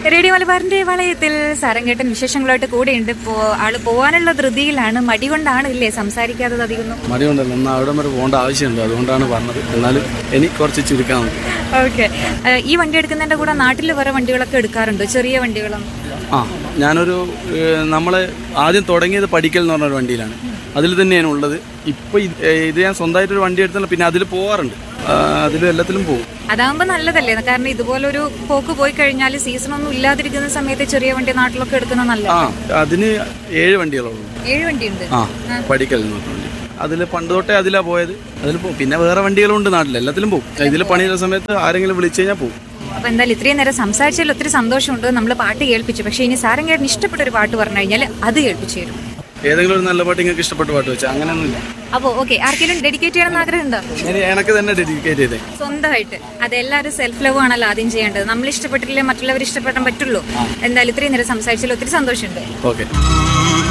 radio മലബാറിന്റെ വളയത്തിൽ സാരംഗേട്ടൻ വിശേഷങ്ങളായിട്ട് കൂടെയുണ്ട് ഇപ്പോ ആള് പോവാനുള്ള ധൃതിയിലാണ് മടി കൊണ്ടാണ് ഇല്ലേ സംസാരിക്കാത്തത് അധികം മടിയുണ്ടല്ലോ എന്നാൽ അവിടെ വരെ പോകേണ്ട ആവശ്യമുണ്ട് അതുകൊണ്ടാണ് പറഞ്ഞത് എന്നാലും എനിക്ക് കുറച്ച് ചുരുക്കാൻ നോക്കി ഓക്കെ ഈ വണ്ടി എടുക്കുന്നതിന്റെ കൂടെ നാട്ടിൽ വേറെ വണ്ടികളൊക്കെ എടുക്കാറുണ്ടോ ചെറിയ വണ്ടികളും ആ ഞാനൊരു ഏഹ്, നമ്മളെ ആദ്യം തുടങ്ങിയത് പഠിക്കൽ എന്ന് പറഞ്ഞൊരു വണ്ടിയിലാണ് അതിൽ തന്നെയാണ് ഉള്ളത് ഇപ്പോൾ ഇത് ഞാൻ സ്വന്തമായിട്ടൊരു വണ്ടി എടുത്തല്ല പിന്നെ അതിൽ പോകാറുണ്ട് അതിലും എല്ലാത്തിലും പോകും അതാകുമ്പോ നല്ലതല്ലേ കാരണം ഇതുപോലൊരു പോക്ക് പോയി കഴിഞ്ഞാൽ സീസൺ ഒന്നും ഇല്ലാതിരിക്കുന്ന സമയത്ത് ചെറിയ വണ്ടി നാട്ടിലൊക്കെ എടുക്കുന്നത് നല്ല ആ അതിന് ഏഴ് വണ്ടികളുള്ളൂ ഏഴ് വണ്ടിയുണ്ട് ആ പഠിക്കൽ എന്ന് പറഞ്ഞ വണ്ടി അതിൽ പണ്ട് തൊട്ടേ അതിലാണ് പോയത് അതിൽ പോകും പിന്നെ വേറെ വണ്ടികളുണ്ട് നാട്ടിൽ എല്ലാത്തിലും പോകും ഇതിൽ പണിയുള്ള സമയത്ത് ആരെങ്കിലും വിളിച്ചു കഴിഞ്ഞാൽ പോകും അപ്പൊ എന്തായാലും ഇത്രയും നേരം സംസാരിച്ചതിൽ ഒത്തിരി സന്തോഷമുണ്ട് നമ്മൾ പാട്ട് കേൾപ്പിച്ചു പക്ഷേ ഇനി സാരംഗേട്ടന് ഇഷ്ടപ്പെട്ട ഒരു പാട്ട് പറഞ്ഞു കഴിഞ്ഞാൽ അത് കേൾപ്പിച്ചു തരും ഏതെങ്കിലും ഒരു നല്ല പാട്ട് നിങ്ങൾക്ക് ഇഷ്ടപ്പെട്ട പാട്ട് വെച്ചാൽ അങ്ങനെയൊന്നുമില്ല അപ്പോൾ ഓക്കെ ആർക്കെങ്കിലും ഡെഡിക്കേറ്റ് ചെയ്യണമെന്ന് ആഗ്രഹമുണ്ടോ ഞാൻ എനക്ക് തന്നെ ഡെഡിക്കേറ്റ് ചെയ്തേ സ്വന്തമായിട്ട് അതെല്ലാവരും സെൽഫ് ലവ് ആണല്ലോ ആദ്യം ചെയ്യേണ്ടത് നമ്മൾ ഇഷ്ടപ്പെട്ടില്ലേ മറ്റുള്ളവർ ഇഷ്ടപ്പെടാൻ പറ്റുള്ളൂ എന്തായാലും ഇത്രയും നേരം സംസാരിച്ചതിൽ ഒത്തിരി സന്തോഷമുണ്ട് ഓക്കെ